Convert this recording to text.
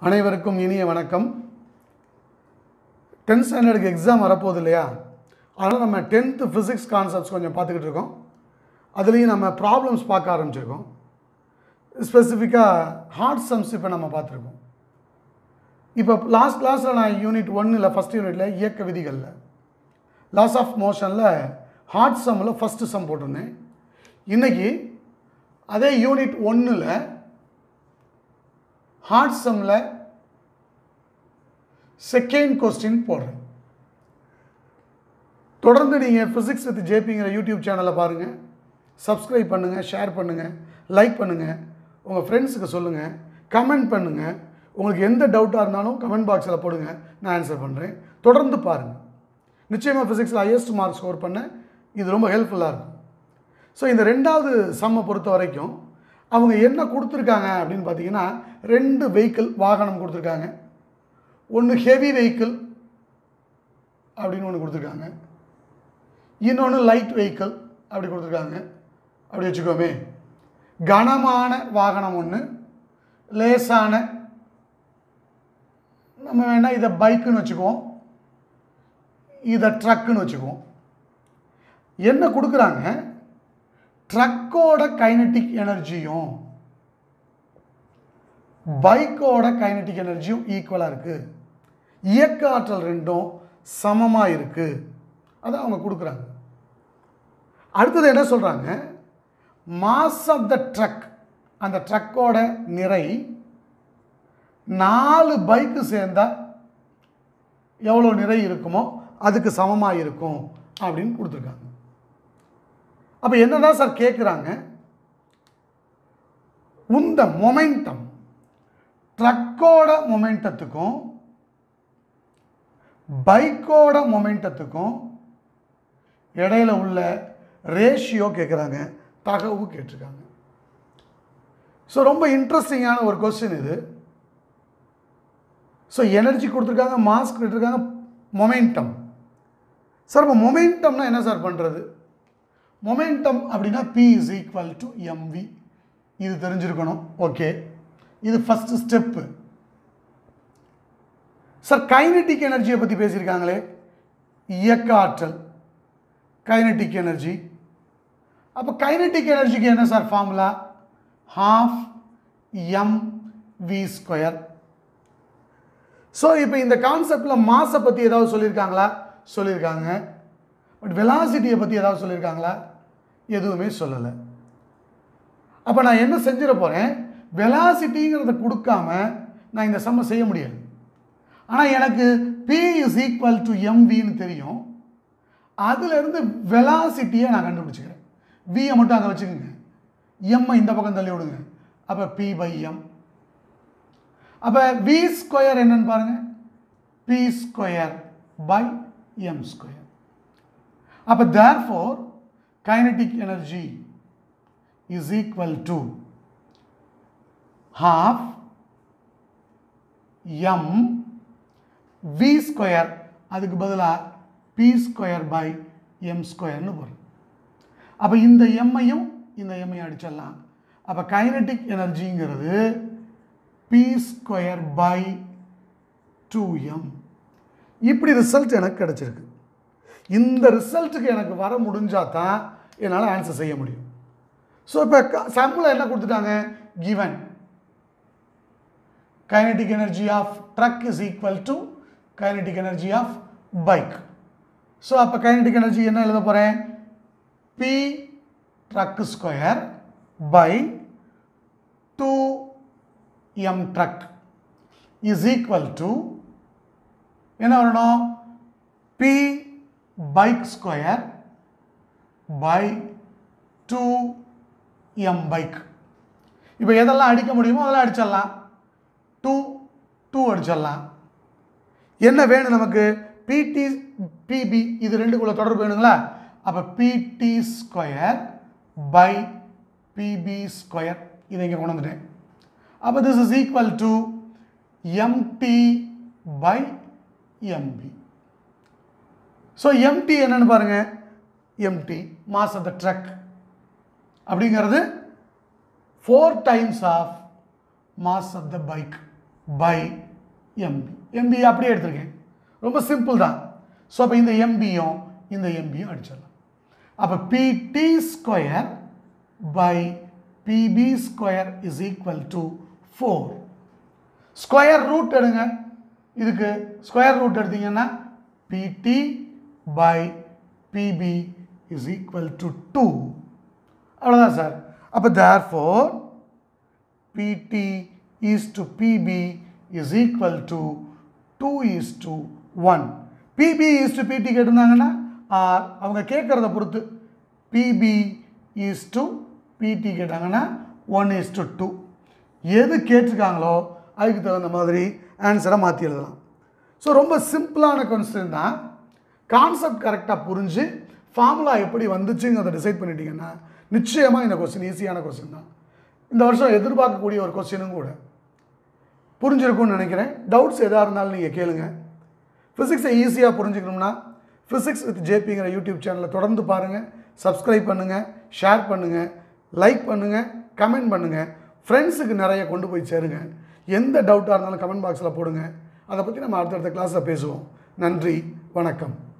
அனைவருக்கும் இனிய வணக்கம் டென்த் ஸ்டாண்டர்டுக்கு எக்ஸாம் வரப்போகுது இல்லையா அதனால் நம்ம டென்த்து ஃபிசிக்ஸ் கான்செப்ட்ஸ் கொஞ்சம் பார்த்துக்கிட்டு இருக்கோம் அதுலேயும் நம்ம ப்ராப்ளம்ஸ் பார்க்க ஆரம்பிச்சிருக்கோம் ஸ்பெசிஃபிக்காக ஹார்ட் சம்ஸ் இப்போ நம்ம பார்த்துருக்கோம் இப்போ லாஸ்ட் கிளாஸில் நான் யூனிட் ஒன்னில் ஃபஸ்ட் யூனிட்டில் இயக்க விதிகளில் லாஸ் ஆஃப் மோஷனில் ஹார்ட் சம்மில் ஃபஸ்ட்டு சம் போட்டிருந்தேன் இன்றைக்கி அதே யூனிட் ஒன்றில் ஹார்ட் சம்மில் செகண்ட் கொஸ்டின் போடுறேன் தொடர்ந்து நீங்கள் ஃபிசிக்ஸ் வித் ஜேபிங்கிற யூடியூப் சேனலை பாருங்கள் சப்ஸ்கிரைப் பண்ணுங்கள் ஷேர் பண்ணுங்கள் லைக் பண்ணுங்கள் உங்கள் ஃப்ரெண்ட்ஸுக்கு சொல்லுங்கள் கமெண்ட் பண்ணுங்கள் உங்களுக்கு எந்த டவுட்டாக இருந்தாலும் கமெண்ட் பாக்ஸில் போடுங்க நான் ஆன்சர் பண்ணுறேன் தொடர்ந்து பாருங்கள் நிச்சயமாக ஃபிசிக்ஸில் ஹையஸ்ட் மார்க் ஸ்கோர் பண்ண இது ரொம்ப ஹெல்ப்ஃபுல்லாக இருக்கும் ஸோ இந்த ரெண்டாவது சம்மை பொறுத்த வரைக்கும் அவங்க என்ன கொடுத்துருக்காங்க அப்படின்னு பார்த்தீங்கன்னா ரெண்டு வெஹிக்கிள் வாகனம் கொடுத்துருக்காங்க ஒன்று ஹெவி வெஹிக்கிள் அப்படின்னு ஒன்று கொடுத்துருக்காங்க இன்னொன்று லைட் வெஹிக்கிள் அப்படி கொடுத்துருக்காங்க அப்படி வச்சுக்கோமே கனமான வாகனம் ஒன்று லேசான நம்ம வேணால் இதை பைக்குன்னு வச்சுக்குவோம் இதை ட்ரக்குன்னு வச்சுக்குவோம் என்ன கொடுக்குறாங்க ட்ரக்கோட கைனட்டிக் எனர்ஜியும் பைக்கோட கைனட்டிக் எனர்ஜியும் ஈக்குவலாக இருக்குது இயக்க ஆற்றல் ரெண்டும் சமமாக இருக்குது அதை அவங்க கொடுக்குறாங்க அடுத்தது என்ன சொல்கிறாங்க மாஸ் ஆஃப் த ட்ரக் அந்த ட்ரக்கோட நிறை நாலு பைக்கு சேர்ந்தால் எவ்வளோ நிறை இருக்குமோ அதுக்கு சமமாக இருக்கும் அப்படின்னு கொடுத்துருக்காங்க அப்போ என்னதான் சார் கேட்குறாங்க உந்த மொமெண்டம் ட்ரக்கோட மொமெண்டத்துக்கும் பைக்கோட மொமெண்டத்துக்கும் இடையில உள்ள ரேஷியோ கேட்குறாங்க தகவு கேட்டிருக்காங்க ஸோ ரொம்ப இன்ட்ரெஸ்டிங்கான ஒரு கொஸ்டின் இது ஸோ எனர்ஜி கொடுத்துருக்காங்க மாஸ் கொடுத்துருக்காங்க மொமெண்டம் சார் இப்போ மொமெண்டம்னா என்ன சார் பண்ணுறது மொமெண்டம் அப்படின்னா P is equal to M V இது தெரிஞ்சிருக்கணும் ஓகே இது ஃபஸ்ட்டு ஸ்டெப்பு சார் கைனட்டிக் எனர்ஜியை பற்றி பேசியிருக்காங்களே இயக்க ஆற்றல் கைனட்டிக் எனர்ஜி அப்போ கைனட்டிக் எனர்ஜிக்கு என்ன sir formula half M V square so இப்போ இந்த கான்செப்டில் மாஸை பற்றி ஏதாவது சொல்லியிருக்காங்களா சொல்லியிருக்காங்க பட் வெலாசிட்டியை பற்றி ஏதாவது சொல்லியிருக்காங்களா எதுவுமே சொல்லலை அப்போ நான் என்ன செஞ்சிட போகிறேன் வெலாசிட்டிங்கிறத கொடுக்காம நான் இந்த சம்மை செய்ய முடியாது ஆனால் எனக்கு பி இஸ் ஈக்குவல் டு எம்வின்னு தெரியும் அதுலேருந்து வெலாசிட்டியை நான் கண்டுபிடிச்சிக்கிறேன் வியை மட்டும் அங்கே வச்சுக்கோங்க எம்மை இந்த பக்கம் தள்ளி விடுங்க அப்போ பி பை எம் அப்போ வி ஸ்கொயர் என்னன்னு பாருங்கள் P square by M square அப்போ therefore kinetic energy is equal to half M V square அதுக்கு பதிலாக பி ஸ்கொயர் பை எம் ஸ்கொயர்னு வரும் அப்போ இந்த எம்மையும் இந்த எம்மையும் அடிச்சிடலாம் அப்போ கைனட்டிக் எனர்ஜிங்கிறது P square by two M இப்படி ரிசல்ட் எனக்கு கிடச்சிருக்கு இந்த ரிசல்ட்டுக்கு எனக்கு வர முடிஞ்சால் தான் என்னால் ஆன்சர் செய்ய முடியும் ஸோ இப்போ சம்மில் என்ன கொடுத்துட்டாங்க given kinetic energy of truck is equal to kinetic energy of bike so அப்போ கைனட்டிக் எனர்ஜி என்ன எழுத போகிறேன் p truck square by two m truck is equal to என்ன வரணும் p bike square by two m bike இப்போ எதெல்லாம் அடிக்க முடியுமோ அதெல்லாம் அடிச்சிடலாம் டூ டூ அடிச்சிடலாம் என்ன வேணும் நமக்கு பிடி பிபி இது ரெண்டுக்குள்ள தொடர்பு வேணுங்களா அப்போ PT square by PB square இதை இங்கே கொண்டு வந்துட்டேன் அப்போ this is equal to MT by MB so MT என்னன்னு பாருங்க MT mass of the truck அப்படிங்கிறது four times of mass of the bike by MB MB அப்படியே எடுத்திருக்கேன் ரொம்ப சிம்பிள் தான் ஸோ அப்போ இந்த எம்பியும் இந்த எம்பியும் அடிச்சிடலாம் அப்போ PT square by PB square is equal to four square root எடுங்க இதுக்கு ஸ்கொயர் ரூட் எடுத்தீங்கன்னா PT by PB is equal to two அவ்வளோதான் சார் அப்போ therefore PT is to PB is equal to two is to one PB is to PT கேட்டிருந்தாங்கன்னா R அவங்க கேட்குறத பொறுத்து BP is to பிடி கேட்டாங்கன்னா one is to two எது கேட்டிருக்காங்களோ அதுக்கு தகுந்த மாதிரி ஆன்சரை மாற்றி எழுதலாம் ஸோ ரொம்ப சிம்பிளான கொஸ்டின் தான் கான்செப்ட் கரெக்டாக புரிஞ்சு ஃபார்முலா எப்படி வந்துச்சுங்கிறத டிசைட் பண்ணிட்டீங்கன்னா நிச்சயமாக இந்த கொஸ்டின் ஈஸியான கொஸ்டின் தான் இந்த வருஷம் எதிர்பார்க்கக்கூடிய ஒரு கொஸ்டினும் கூட புரிஞ்சிருக்கும்னு நினைக்கிறேன் டவுட்ஸ் எதாக இருந்தாலும் நீங்கள் கேளுங்க ஃபிசிக்ஸை ஈஸியாக புரிஞ்சுக்கணும்னா ஃபிசிக்ஸ் வித் ஜேபிங்கிற யூடியூப் சேனலை தொடர்ந்து பாருங்கள் சப்ஸ்கிரைப் பண்ணுங்கள் ஷேர் பண்ணுங்கள் லைக் பண்ணுங்கள் கமெண்ட் பண்ணுங்கள் ஃப்ரெண்ட்ஸுக்கு நிறைய கொண்டு போய் சேருங்க எந்த டவுட்டாக இருந்தாலும் கமெண்ட் பாக்ஸில் போடுங்க அதை பற்றி நம்ம அடுத்தடுத்த கிளாஸில் பேசுவோம் நன்றி வணக்கம்